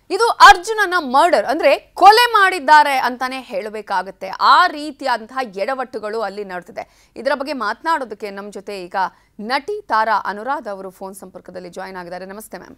ಇದು ಅರ್ಜುನನ ಮರ್ಡರ್ ಅಂದ್ರೆ ಕೊಲೆ ಮಾಡಿದ್ದಾರೆ ಅಂತಾನೆ ಹೇಳಬೇಕಾಗುತ್ತೆ ಆ ರೀತಿಯಾದಂತಹ ಎಡವಟ್ಟುಗಳು ಅಲ್ಲಿ ನಡೆದಿದೆ ಇದರ ಬಗ್ಗೆ ಮಾತನಾಡೋದಕ್ಕೆ ನಮ್ಮ ಜೊತೆ ಈಗ ನಟಿ ತಾರಾ ಅನುರಾಧ್ ಅವರು ಫೋನ್ ಸಂಪರ್ಕದಲ್ಲಿ ಜಾಯ್ನ್ ಆಗಿದ್ದಾರೆ ನಮಸ್ತೆ ಮ್ಯಾಮ್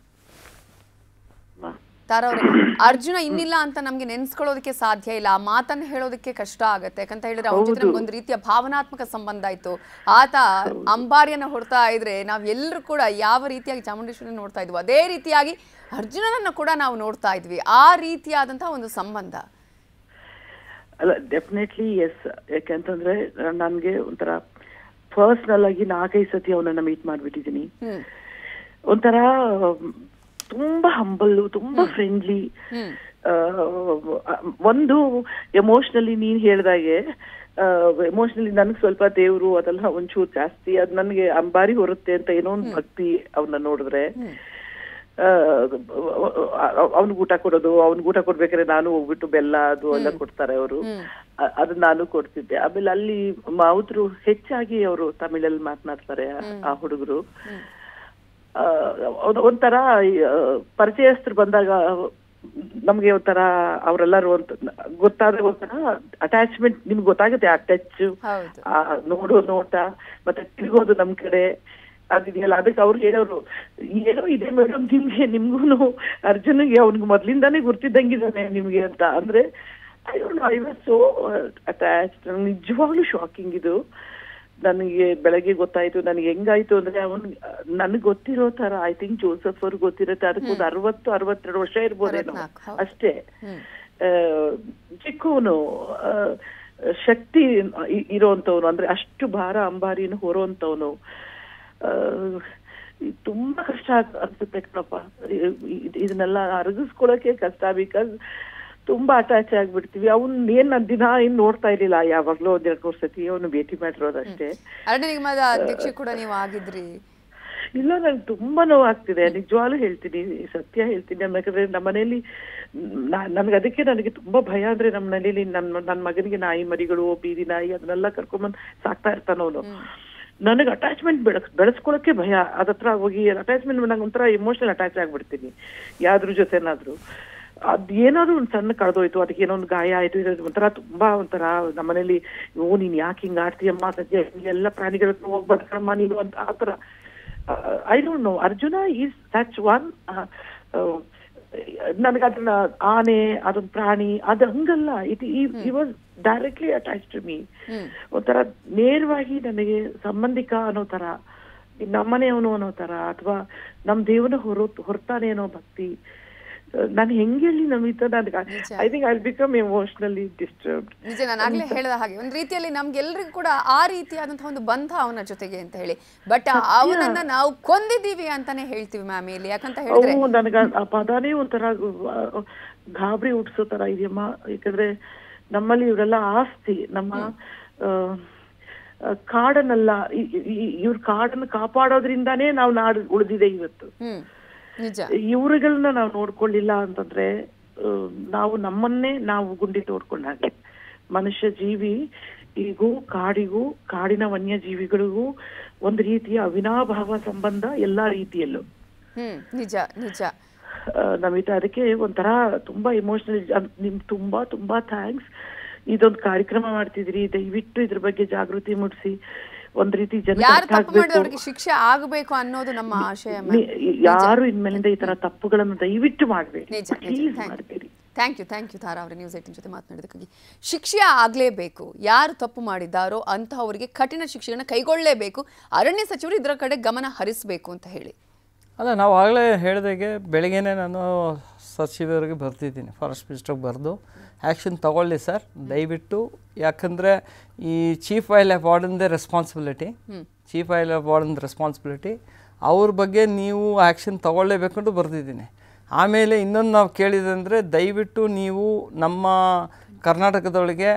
ತಾರಾ ಅವರು ಅರ್ಜುನ ಇನ್ನಿಲ್ಲ ಅಂತ ನಮ್ಗೆ ನೆನ್ಸ್ಕೊಳ್ಳೋದಕ್ಕೆ ಸಾಧ್ಯ ಇಲ್ಲ ಆ ಮಾತನ್ನ ಹೇಳೋದಕ್ಕೆ ಕಷ್ಟ ಆಗತ್ತೆ ಯಾಕಂತ ಹೇಳಿದ್ರೆ ಅವನ ಜೊತೆ ನಮ್ಗೊಂದು ರೀತಿಯ ಭಾವನಾತ್ಮಕ ಸಂಬಂಧ ಇತ್ತು ಆತ ಅಂಬಾರಿಯನ್ನ ಹೊಡ್ತಾ ಇದ್ರೆ ನಾವ್ ಎಲ್ಲರೂ ಕೂಡ ಯಾವ ರೀತಿಯಾಗಿ ಚಾಮುಂಡೇಶ್ವರಿ ನೋಡ್ತಾ ಇದ್ವಿ ಅದೇ ರೀತಿಯಾಗಿ ಅರ್ಜುನನನ್ನ ಕೂಡ ನಾವು ನೋಡ್ತಾ ಇದ್ವಿ ಆ ರೀತಿಯಾದಂತಹ ಒಂದು ಸಂಬಂಧ ಅಲ್ಲ ಡೆಫಿನೆಟ್ಲಿ ಎಸ್ ಯಾಕೆಂತಂದ್ರೆ ನನಗೆ ಒಂಥರ ಪರ್ಸ್ನಲ್ ಆಗಿ ನಾಲ್ಕೈದು ಸತಿ ಅವನನ್ನ ಮೀಟ್ ಮಾಡ್ಬಿಟ್ಟಿದೀನಿ ಹ್ಮ್ ಒಂಥರ ತುಂಬಾ ಹಂಬಲ್ಲು ತುಂಬಾ ಫ್ರೆಂಡ್ಲಿ ಹ್ಮ್ ಒಂದು ಎಮೋಷನಲಿ ನೀನ್ ಹೇಳ್ದಾಗೆ ಎಮೋಷನಲಿ ನನ್ಗೆ ಸ್ವಲ್ಪ ದೇವ್ರು ಅದೆಲ್ಲ ಒಂಚೂರು ಜಾಸ್ತಿ ಅದ್ ನನ್ಗೆ ಅಂಬಾರಿ ಹೊರುತ್ತೆ ಅಂತ ಏನೋ ಒಂದು ಭಕ್ತಿ ಅವನ್ನ ನೋಡಿದ್ರೆ ಅವ್ನಿಗೆ ಊಟ ಕೊಡೋದು ಅವ್ನಿಗೆ ಊಟ ಕೊಡ್ಬೇಕಾದ್ರೆ ನಾನು ಹೋಗ್ಬಿಟ್ಟು ಬೆಲ್ಲ ಅದು ಎಲ್ಲ ಕೊಡ್ತಾರೆ ಅವರು ಅದನ್ನ ನಾನು ಕೊಡ್ತಿದ್ದೆ ಆಮೇಲೆ ಅಲ್ಲಿ ಮಾವುದ್ರು ಹೆಚ್ಚಾಗಿ ಅವರು ತಮಿಳಲ್ಲಿ ಮಾತನಾಡ್ತಾರೆ ಆ ಹುಡುಗರು ಆ, ಒಂದ್- ಒಂಥರ ಆ, ಪರಿಚಯಸ್ಥರು ಬಂದಾಗ ನಮ್ಗೆ ಒಂಥರ ಅವರೆಲ್ಲರೂ ಒಂದ್ ಗೊತ್ತಾದ್ರೆ ಒಂಥರ ಅಟ್ಯಾಚ್ಮೆಂಟ್ ನಿಮ್ಗೆ ಗೊತ್ತಾಗುತ್ತೆ ಆ ಟಚ್ ಹೌದು ಆ ನೋಡೋ ನೋಟ ಮತ್ತೆ ತಿರುಗೋದು ನಮ್ ಕಡೆ ಅದಿದೆಯಲ್ಲ ಅದಕ್ಕೆ ಅವ್ರು ಹೇಳೋರು ಏನೋ ಇದೆ ಮೇಡಮ್ ನಿಮ್ಗೆ ನಿಮ್ಗೂನು ಅರ್ಜುನ್ಗೆ ಅವ್ನಿಗೆ ಮೊದ್ಲಿಂದಾನೇ ಗುರ್ತಿದ್ದಂಗಿದ್ದಾನೆ ನಿಮ್ಗೆ ಅಂತ ಅಂದ್ರೆ I don't I was so attached ನಿಜವಾಗ್ಲೂ ಶಾಕಿಂಗ್ ಇದು ನನಗೆ ಬೆಳಗ್ಗೆ ಗೊತ್ತಾಯ್ತು ನನಗೆ ಹೆಂಗಾಯ್ತು ಅಂದ್ರೆ ಅವನ್ ನನಗೆ ಗೊತ್ತಿರೋ ತರ ಐ ಥಿಂಕ್ ಜೋಸಫ್ ಅವ್ರಿಗೆ ಗೊತ್ತಿರುತ್ತೆ ಅದಕ್ಕೊಂದು ಅರವತ್ತು ಅರವತ್ತೆರಡು ವರ್ಷ ಇರ್ಬೋದೇನೋ ಅರವತ್ನಾಲ್ಕು, ಹೌದು. ಅಷ್ಟೇ ಹ್ಮ್ ಆ, ಚಿಕ್ಕವನು ಆ, ಶಕ್ತಿ ಇ- ಇರೋಂಥವ್ನು ಅಂದ್ರೆ ಅಷ್ಟು ಭಾರ ಅಂಬಾರಿನ ಹೊರೋಂಥವ್ನು ಆ, ಇದ್ ತುಂಬಾ ಕಷ್ಟ ಆಗ್- ಅನ್ಸುತ್ತೆ ಕಣಪ್ಪ ಇ- ಇದ್- ಇದನ್ನೆಲ್ಲ ಅರಗಿಸ್ಕೊಳಕ್ಕೆ ಕಷ್ಟ ಬಿಕಾಸ್ ತುಂಬಾ ಅಟ್ಯಾಚ್ ಆಗ್ಬಿಡ್ತೀವಿ ಅವ್ನ್ ಏನ್ ನಾನ್ ದಿನ ಏನ್ ನೋಡ್ತಾ ಇರ್ಲಿಲ್ಲ ಯಾವಾಗ್ಲೋ ಒಂದ್ ಎರಡ್ ಮೂರ್ ಸತಿ ಅವನು ಭೇಟಿ ಮಾಡಿರೋದಷ್ಟೇ ಅರಣ್ಯ ನಿಗಮದ ಅಧ್ಯಕ್ಷೆ ಕೂಡ ನೀವು ಆಗಿದ್ರಿ ಇಲ್ಲ ನಂಗೆ ತುಂಬಾ ನೋವಾಗ್ತಿದೆ ನಿಜವಾಗ್ಲೂ ಹೇಳ್ತೀನಿ ಸತ್ಯ ಹೇಳ್ತೀನಿ ಯಾಕಂದ್ರೆ ನಮ್ಮ ಮನೇಲಿ ನನ್ಗೆ ಅದಕ್ಕೆ ನನಗೆ ತುಂಬಾ ಭಯ ಅಂದ್ರೆ ನಮ್ಮ ಮನೇಲಿ ನನ್ನ ನನ್ನ ಮಗನಿಗೆ ನಾಯಿ ಮರಿಗಳು ಬೀದಿ ನಾಯಿ ಅದನ್ನೆಲ್ಲ ಕರ್ಕೊಂಬಂದ್ ಸಾಕ್ತಾ ಇರ್ತಾನವನು ನನಗೆ ಅಟ್ಯಾಚ್ಮೆಂಟ್ ಬೆಳೆಸ್ ಬೆಳೆಸ್ಕೊಳಕ್ಕೆ ಭಯ ಅದತ್ರ ಹೋಗಿ ಅಟ್ಯಾಚ್ಮೆಂಟ್ ನಂಗೆ ಒಂಥರ ಇಮೋಷನಲ್ ಅಟ್ಯಾಚ್ ಆಗ್ಬಿಡ್ತೀನಿ ಯಾವ್ದ್ರ ಜೊತೆನಾದ್ರೂ ಅದ್ ಏನಾದ್ರು ಒಂದ್ ಸಣ್ಣ ಕಳೆದೋಯ್ತು ಅದಕ್ಕೆ ಏನೋ ಒಂದು ಗಾಯ ಆಯ್ತು ಇದು ಒಂಥರ ತುಂಬಾ ಒಂಥರ ನಮ್ಮನೇಲಿ ಓ ನೀನ್ ಯಾಕೆ ಹಿಂಗ್ ಆಡ್ತೀಯಮ್ಮ ಸದ್ಯ ಎಲ್ಲ ಪ್ರಾಣಿಗಳ ಹತ್ರ ಹೋಗ್ ಬದುಕಮ್ಮ ನೀನು ಅಂತ ಆತರ I don't know Arjuna is such one ನನಗೆ ಅದನ್ನ ಆನೆ ಅದೊಂದು ಪ್ರಾಣಿ ಅದು ಹಂಗಲ್ಲ ಇಟ್ ಈ was directly attach to me hmm ಒಂಥರ ನೇರವಾಗಿ ನನಗೆ ಸಂಬಂಧಿಕ ಅನ್ನೋ ತರ ನಮ್ಮನೆಯವನು ಅನ್ನೋ ತರ ಅಥವಾ ನಮ್ ದೇವನ ಹೊರ ಹೊರತಾನೆ ಅನ್ನೋ ಭಕ್ತಿ ನಾನು ಹೆಂಗೆ ಹೇಳಿ ನಮಿತ ನನಗೆ ನಿಜ. I think I become emotionally disturbed ನಿಜ ನಾನು ಆಗ್ಲೇ ಹೇಳಿದ ಹಾಗೆ ಒಂದು ರೀತಿಯಲ್ಲಿ ನಮ್ಗೆಲ್ರಿಗೂ ಕೂಡ ಆ ರೀತಿಯಾದಂತಹ ಒಂದು ಬಂಧ ಅವನ ಜೊತೆಗೆ ಅಂತ ಹೇಳಿ ಬಟ್ ಅವನನ್ನ ನಾವು ಕೊಂದಿದ್ದೀವಿ ಅಂತಾನೆ ಹೇಳ್ತೀವಿ ಮ್ಯಾಮ್ ಇಲ್ಲಿ ಯಾಕಂತ ಹೇಳಿದ್ರೆ ಅವು ನನಗ ಆ ಪದಾನೇ ಒಂಥರ ಆ, ಗಾಬರಿ ಹುಟ್ಸೋ ತರ ಇದೆಯಮ್ಮ ಯಾಕಂದ್ರೆ ನಮ್ಮಲ್ಲಿ ಇವರೆಲ್ಲ ಆಸ್ತಿ ನಮ್ಮ ಆ, ಆ, ಕಾಡನ್ನೆಲ್ಲ ಇವ್ರ ಕಾಡನ್ನ ಕಾಪಾಡೋದ್ರಿಂದಾನೇ ನಾವು ನಾಡು ಉಳಿದಿದೆ ಇವತ್ತು ಹ್ಮ್ ನಿಜ ಇವ್ರುಗಳನ್ನ ನಾವು ನೋಡ್ಕೊಳ್ಳಿಲ್ಲ ಅಂತಂದ್ರೆ ಆ, ನಾವು ನಮ್ಮನ್ನೇ ನಾವು ಗುಂಡಿ ತೋಡ್ಕೊಂಡ ಹಾಗೆ ಮನುಷ್ಯ ಜೀವಿ ಈಗೂ ಕಾಡಿಗೂ ಕಾಡಿನ ವನ್ಯಜೀವಿಗಳಿಗೂ ಒಂದು ರೀತಿಯ ಅವಿನಾಭಾವ ಸಂಬಂಧ ಎಲ್ಲಾ ರೀತಿಯಲ್ಲೂ ಹ್ಮ್ ನಿಜ ನಿಜ ಆ, ನಮಿತಾ ಅದಕ್ಕೆ ಒಂಥರ ತುಂಬಾ ಇಮೋಷನಲ್ ನಿಮ್ ತುಂಬಾ ತುಂಬಾ ಥ್ಯಾಂಕ್ಸ್ ಇದೊಂದು ಕಾರ್ಯಕ್ರಮ ಮಾಡ್ತಿದ್ರಿ ದಯವಿಟ್ಟು ಇದ್ರ ಬಗ್ಗೆ ಜಾಗೃತಿ ಮೂಡಿಸಿ ಒಂದ್ ರೀತಿ ಜನ ಯಾರು ತಪ್ಪು ಮಾಡಿದವ್ರಿಗೆ ಶಿಕ್ಷೆ ಆಗಬೇಕು ಅನ್ನೋದು ನಮ್ಮ ಆಶಯ ಮ್ಯಾಮ್ ಯಾರು ಇನ್ಮೇಲಿಂದ ಈ ತರ ತಪ್ಪುಗಳನ್ನು ದಯವಿಟ್ಟು ಮಾಡ್ಬೇಡಿ ನಿಜ ನಿಜ ಪ್ಲೀಸ್ ಥ್ಯಾಂಕ್ ಮಾಡ್ಬೇಡಿ thank you thank you Tara ಅವರ ನ್ಯೂಸ್ ಏಟಿನ್ ಜೊತೆ ಮಾತನಾಡಿದಕ್ಕಾಗಿ ಶಿಕ್ಷೆ ಆಗಲೇಬೇಕು ಯಾರು ತಪ್ಪು ಮಾಡಿದ್ದಾರೋ ಅಂತಹವರಿಗೆ ಕಠಿಣ ಶಿಕ್ಷೆಯನ್ನು ಕೈಗೊಳ್ಳಲೇಬೇಕು ಅರಣ್ಯ ಸಚಿವರು ಇದರ ಕಡೆ ಗಮನ ಹರಿಸಬೇಕು ಅಂತ ಹೇಳಿ ಅಲ್ಲ ನಾವು ಆಗಲೇ ಹೇಳಿದಾಗೆ ಬೆಳಗ್ಗೆನೇ ನಾನು ಸಚಿವರಿಗೆ ಬರ್ತಿದ್ದೀನಿ ಫಾರೆಸ್ಟ್ ಮಿನಿಸ್ಟ್ರಿಗೆ ಬರೆದು ಆ್ಯಕ್ಷನ್ ತಗೊಳ್ಳಿ ಸರ್ ದಯವಿಟ್ಟು ಯಾಕಂದರೆ ಈ ಚೀಫ್ ವೈಲ್ಡ್ ಲೈಫ್ ವಾರ್ಡನ್ದೇ responsibility chief wildlife warden responsibility ಅವ್ರ ಬಗ್ಗೆ ನೀವು ಆ್ಯಕ್ಷನ್ ತಗೊಳ್ಳೇಬೇಕು ಅಂತ ಬರ್ತಿದ್ದೀನಿ ಆಮೇಲೆ ಇನ್ನೊಂದು ನಾವು ಕೇಳಿದಂದರೆ ದಯವಿಟ್ಟು ನೀವು ನಮ್ಮ ಕರ್ನಾಟಕದೊಳಗೆ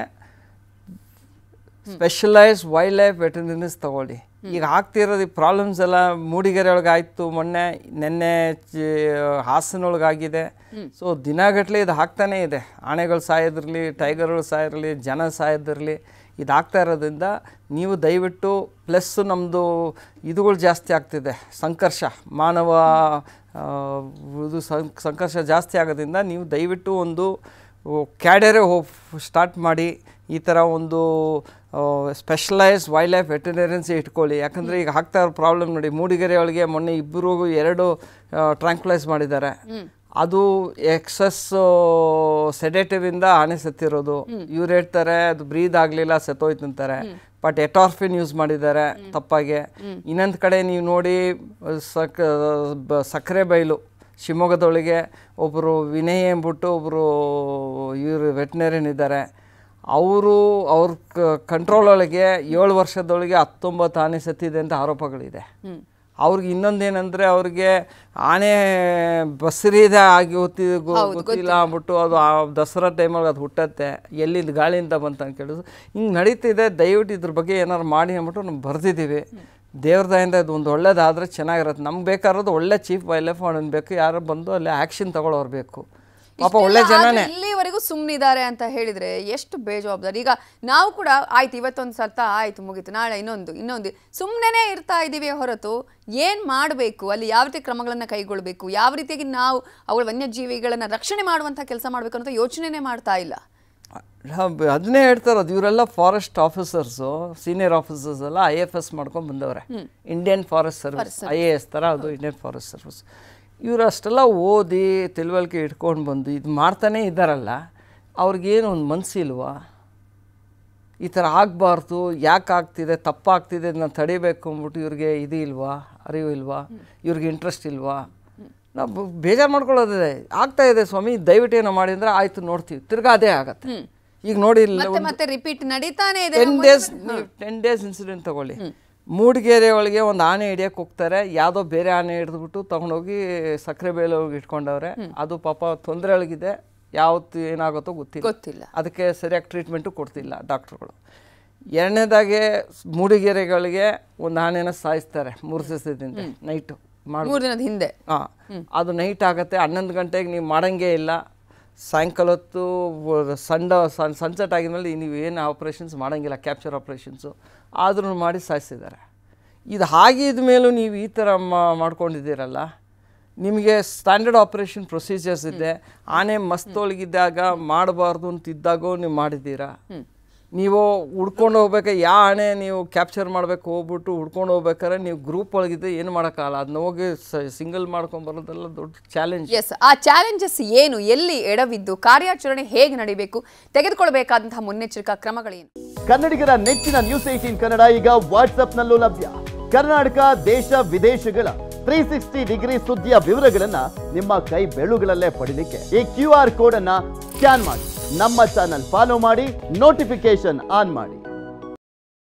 ಸ್ಪೆಷಲೈಸ್ ವೈಲ್ಡ್ ಲೈಫ್ ವೆಟರ್ನರೀಸ್ ತಗೊಳ್ಳಿ ಈಗ ಆಗ್ತಿರೋದು ಈ ಪ್ರಾಬ್ಲಮ್ಸ್ ಎಲ್ಲ ಮೂಡಿಗೆರೆ ಒಳಗೆ ಆಯಿತು ಮೊನ್ನೆ ನಿನ್ನೆ ಹಾಸನೊಳಗಾಗಿದೆ ಸೊ ದಿನಗಟ್ಟಲೆ ಇದು ಆಗ್ತಾನೇ ಇದೆ ಆನೆಗಳು ಸಾಯೋದ್ರಲ್ಲಿ ಟೈಗರ್ಗಳು ಸಾಯಿರಲಿ ಜನ ಸಾಯೋದ್ರಲ್ಲಿ ಇದು ಆಗ್ತಾ ಇರೋದ್ರಿಂದ ನೀವು ದಯವಿಟ್ಟು ಪ್ಲಸ್ ನಮ್ಮದು ಇದುಗಳು ಜಾಸ್ತಿ ಆಗ್ತಿದೆ ಸಂಘರ್ಷ ಮಾನವ ಆ, ಇದು ಸಂ- ಸಂಘರ್ಷ ಜಾಸ್ತಿ ಆಗೋದ್ರಿಂದ ನೀವು ದಯವಿಟ್ಟು ಒಂದು ಕ್ಯಾಡರೇ ಹೋಗಿ ಸ್ಟಾರ್ಟ್ ಮಾಡಿ ಈ ಥರ ಒಂದು ಸ್ಪೆಷಲೈಸ್ ವೈಲ್ಡ್ ಲೈಫ್ ವೆಟನರಿಯನ್ಸ್ ಇಟ್ಕೊಳ್ಳಿ ಯಾಕಂದರೆ ಈಗ ಆಗ್ತಾ ಇರೋ ಪ್ರಾಬ್ಲಮ್ ನೋಡಿ ಮೂಡಿಗೆರೆ ಒಳಗೆ ಮೊನ್ನೆ ಇಬ್ಬರು ಎರಡು ಟ್ರಾಂಕ್ಲೈಸ್ ಮಾಡಿದ್ದಾರೆ ಅದು ಎಕ್ಸಸ್ ಸೆಡೇಟಿವಿಂದ ಆನೆ ಸತ್ತಿರೋದು ಇವ್ರು ಹೇಳ್ತಾರೆ ಅದು ಬ್ರೀದ್ ಆಗಲಿಲ್ಲ ಸತ್ತೋಯ್ತು ಅಂತಾರೆ ಬಟ್ ಎಟಾರ್ಫಿನ್ ಯೂಸ್ ಮಾಡಿದ್ದಾರೆ ತಪ್ಪಾಗೆ ಇನ್ನೊಂದು ಕಡೆ ನೀವು ನೋಡಿ ಸಕ್ ಬ- ಸಕ್ಕರೆ ಬೈಲು ಶಿವಮೊಗ್ಗದೊಳಗೆ ಒಬ್ಬರು ವಿನಯ್ ಎಂಬಿಟ್ಟು ಒಬ್ಬರು ಇವರು ವೆಟ್ನರಿಯನ್ ಇದ್ದಾರೆ ಅವರು ಅವ್ರ ಕಂಟ್ರೋಲ್ ಒಳಗೆ ಏಳು ವರ್ಷದೊಳಗೆ ಹತ್ತೊಂಬತ್ತು ಆನೆ ಸತ್ತಿದೆ ಅಂತ ಆರೋಪಗಳಿದೆ ಅವ್ರಿಗೆ ಇನ್ನೊಂದೇನಂದ್ರೆ ಅವ್ರಿಗೆ ಆನೆ ಬಸರಿದೆ ಆಗಿ ಗೊತ್ತಿ ಗೊ- ಗೊತ್ತಿಲ್ಲ ಅಂದ್ಬಿಟ್ಟು ಅದು ಆ ದಸರಾ ಟೈಮಲ್ಲಿ ಅದು ಹುಟ್ಟತ್ತೆ ಎಲ್ಲಿಂದ ಗಾಳಿಯಿಂದ ಬಂತ ಅಂತ ಕೇಳಿದ್ರು ಹಿಂಗೆ ನಡೀತಿದೆ ದಯವಿಟ್ಟು ಇದ್ರ ಬಗ್ಗೆ ಏನಾರು ಮಾಡಿ ಅಂದ್ಬಿಟ್ಟು ನಾವು ಬರೆದಿದ್ದೀವಿ ದೇವ್ರ ದಯಿಂದ ಇದು ಒಂದು ಒಳ್ಳೇದಾದ್ರೆ ಚೆನ್ನಾಗಿರುತ್ತೆ ನಮ್ಗೆ ಬೇಕಾಗಿರೋದು ಒಳ್ಳೆ ಚೀಫ್ ವೈಲ್ಡ್ ಲೈಫ್ ವಾರ್ಡನ್ ಬೇಕು ಯಾರು ಬಂದು ಅಲ್ಲಿ ಆ್ಯಕ್ಷನ್ ತಗೊಳ್ಳೋರು ಬೇಕು ಪಾಪ ಒಳ್ಳೆ ಇಷ್ಟೆಲ್ಲ ಜನನೇ ಆದ್ರೂ ಇಲ್ಲಿವರೆಗೂ ಸುಮ್ಮನಿದ್ದಾರೆ ಅಂತ ಹೇಳಿದ್ರೆ ಎಷ್ಟು ಬೇಜವಾಬ್ದಾರಿ ಈಗ ನಾವು ಕೂಡ ಆಯ್ತು ಇವತ್ತೊಂದು ಸತ ಆಯ್ತು ಮುಗೀತು ನಾಳೆ ಇನ್ನೊಂದು ಇನ್ನೊಂದು ಸುಮ್ಮನೆ ಇರ್ತಾ ಇದ್ದೀವಿ ಹೊರತು ಏನ್ ಮಾಡಬೇಕು ಅಲ್ಲಿ ಯಾವ ರೀತಿ ಕ್ರಮಗಳನ್ನ ಕೈಗೊಳ್ಳಬೇಕು ಯಾವ ರೀತಿಯಾಗಿ ನಾವು ಅವುಗಳ ವನ್ಯಜೀವಿಗಳನ್ನ ರಕ್ಷಣೆ ಮಾಡುವಂತ ಕೆಲಸ ಮಾಡಬೇಕು ಅನ್ನೋ ಯೋಚನೆನೇ ಮಾಡ್ತಾ ಇಲ್ಲ ಹಾ, ಬ- ಅದನ್ನೇ ಹೇಳ್ತಾರದು ಇವರೆಲ್ಲ ಫಾರೆಸ್ಟ್ ಆಫೀಸರ್ಸು ಸೀನಿಯರ್ ಆಫೀಸರ್ಸ್ ಎಲ್ಲ ಐ ಎಫ್ ಎಸ್ ಮಾಡ್ಕೊಂಡು ಬಂದವ್ರೆ Indian Forest Service I A S ಥರ ಅದು ಇಂಡಿಯನ್ ಫಾರೆಸ್ಟ್ ಸರ್ವಿಸ್ ಇವರು ಅಷ್ಟೆಲ್ಲ ಓದಿ ತಿಳುವಳಿಕೆ ಇಟ್ಕೊಂಡು ಬಂದು ಇದು ಮಾಡ್ತಾನೇ ಇದ್ದಾರಲ್ಲ ಅವ್ರಿಗೇನು ಒಂದು ಮನಸ್ಸಿಲ್ವಾ ಈ ಥರ ಆಗಬಾರ್ದು ಯಾಕೆ ಆಗ್ತಿದೆ ತಪ್ಪಾಗ್ತಿದೆ ಅದನ್ನ ತಡಿಬೇಕು ಅಂದ್ಬಿಟ್ಟು ಇವ್ರಿಗೆ ಇದು ಇಲ್ವಾ ಅರಿವು ಇಲ್ವಾ ಇವ್ರಿಗೆ ಇಂಟ್ರೆಸ್ಟ್ ಇಲ್ವಾ ನಾವು ಬೇಜಾರು ಮಾಡ್ಕೊಳ್ಳೋದಿದೆ ಆಗ್ತಾ ಇದೆ ಸ್ವಾಮಿ ದಯವಿಟ್ಟು ಏನೋ ಮಾಡಿ ಅಂದ್ರೆ ಆಯ್ತು ನೋಡ್ತೀವಿ ತಿರ್ಗಾ ಅದೇ ಆಗತ್ತೆ ಈಗ ನೋಡಿ ಇಲ್ಲಿ ಮತ್ತೆ ಮತ್ತೆ ರಿಪೀಟ್ ನಡೀತಾನೆ ಇದೆ ten days ten days incident ತಗೊಳ್ಳಿ ಮೂಡಿಗೆರೆ ಒಳಗೆ ಒಂದು ಆನೆ ಹಿಡಿಯಕ್ಕೆ ಹೋಗ್ತಾರೆ ಯಾವುದೋ ಬೇರೆ ಆನೆ ಹಿಡಿದ್ಬಿಟ್ಟು ತಗೊಂಡೋಗಿ ಸಕ್ಕರೆ ಬೇಲೆ ಒಳಗೆ ಇಟ್ಕೊಂಡವ್ರೆ ಅದು ಪಾಪ ತೊಂದರೆ ಒಳಗಿದೆ ಯಾವತ್ತು ಏನಾಗುತ್ತೋ ಗೊತ್ತಿಲ್ಲ ಗೊತ್ತಿಲ್ಲ ಅದಕ್ಕೆ ಸರಿಯಾಗಿ ಟ್ರೀಟ್ಮೆಂಟು ಕೊಡ್ತಿಲ್ಲ ಡಾಕ್ಟ್ರುಗಳು ಎರಡನೇದಾಗೆ ಮೂಡಿಗೆರೆಗಳಿಗೆ ಒಂದು ಆನೆನ ಸಾಯಿಸ್ತಾರೆ ಮೂರು ದಿವಸದಿಂದ ನೈಟು ಮಾಡಿ ಮೂರು ದಿನದ ಹಿಂದೆ ಹಾಂ ಅದು ನೈಟ್ ಆಗುತ್ತೆ ಹನ್ನೊಂದು ಗಂಟೆಗೆ ನೀವು ಮಾಡಂಗೇ ಇಲ್ಲ ಸಾಯಂಕಾಲ ಹೊತ್ತು ವ- ಸಂಡ ಸನ್ ಸನ್ಸೆಟ್ ಆಗಿದ್ಮೇಲೆ ನೀವು ಏನು ಆಪ್ರೇಷನ್ಸ್ ಮಾಡಂಗಿಲ್ಲ ಕ್ಯಾಪ್ಚರ್ ಆಪ್ರೇಷನ್ಸು ಆದ್ರೂ ಮಾಡಿ ಸಾಯಿಸಿದ್ದಾರೆ ಇದು ಹಾಗಿದ ಮೇಲೂ ನೀವು ಈ ಥರ ಮಾ- ಮಾಡ್ಕೊಂಡಿದ್ದೀರಲ್ಲ ನಿಮಗೆ ಸ್ಟ್ಯಾಂಡರ್ಡ್ ಆಪ್ರೇಷನ್ ಪ್ರೊಸೀಜರ್ಸ್ ಇದೆ ಆನೆ ಮಸ್ತೊಳಗಿದ್ದಾಗ ಮಾಡಬಾರ್ದು ಅಂತ ಇದ್ದಾಗೂ ನೀವು ಮಾಡಿದ್ದೀರಾ ನೀವು ಹುಡ್ಕೊಂಡು ಹೋಗ್ಬೇಕು ಯಾವ ಆನೆ ನೀವು ಕ್ಯಾಪ್ಚರ್ ಮಾಡ್ಬೇಕು ಹೋಗ್ಬಿಟ್ಟು ಹುಡ್ಕೊಂಡು ಹೋಗ್ಬೇಕಾದ್ರೆ ನೀವು ಗ್ರೂಪ್ ಒಳಗಿದ್ರೆ ಏನು ಮಾಡೋಕ್ಕಾಗಲ್ಲ ಅದನ್ನ ಹೋಗಿ ಸಿಂಗಲ್ ಮಾಡ್ಕೊಂಡು ಬರೋದೆಲ್ಲ ದೊಡ್ಡ ಚಾಲೆಂಜ್ ಎಸ್ ಆ ಚಾಲೆಂಜಸ್ ಏನು ಎಲ್ಲಿ ಎಡವಿದ್ದು ಕಾರ್ಯಾಚರಣೆ ಹೇಗೆ ನಡಿಬೇಕು ತೆಗೆದುಕೊಳ್ಬೇಕಾದಂತಹ ಮುನ್ನೆಚ್ಚರಿಕಾ ಕ್ರಮಗಳೇನು ಕನ್ನಡಿಗರ ನೆಚ್ಚಿನ ನ್ಯೂಸ್ ಏಟೀನ್ ಕನ್ನಡ ಈಗ ವಾಟ್ಸ್ಆಪ್ನಲ್ಲೂ ಲಭ್ಯ ಕರ್ನಾಟಕ ದೇಶ ವಿದೇಶಗಳ ತ್ರೀ ಸಿಕ್ಸ್ಟಿ ಡಿಗ್ರಿ ಸುದ್ದಿಯ ವಿವರಗಳನ್ನ ನಿಮ್ಮ ಕೈ ಬೆಳುಗಳಲ್ಲೇ ಪಡಿಲಿಕ್ಕೆ ಈ ಕ್ಯೂ ಆರ್ ಕೋಡ್ ಅನ್ನ ಸ್ಕ್ಯಾನ್ ಮಾಡಿ ನಮ್ಮ ಚಾನಲ್ ಫಾಲೋ ಮಾಡಿ ನೋಟಿಫಿಕೇಶನ್ ಆನ್ ಮಾಡಿ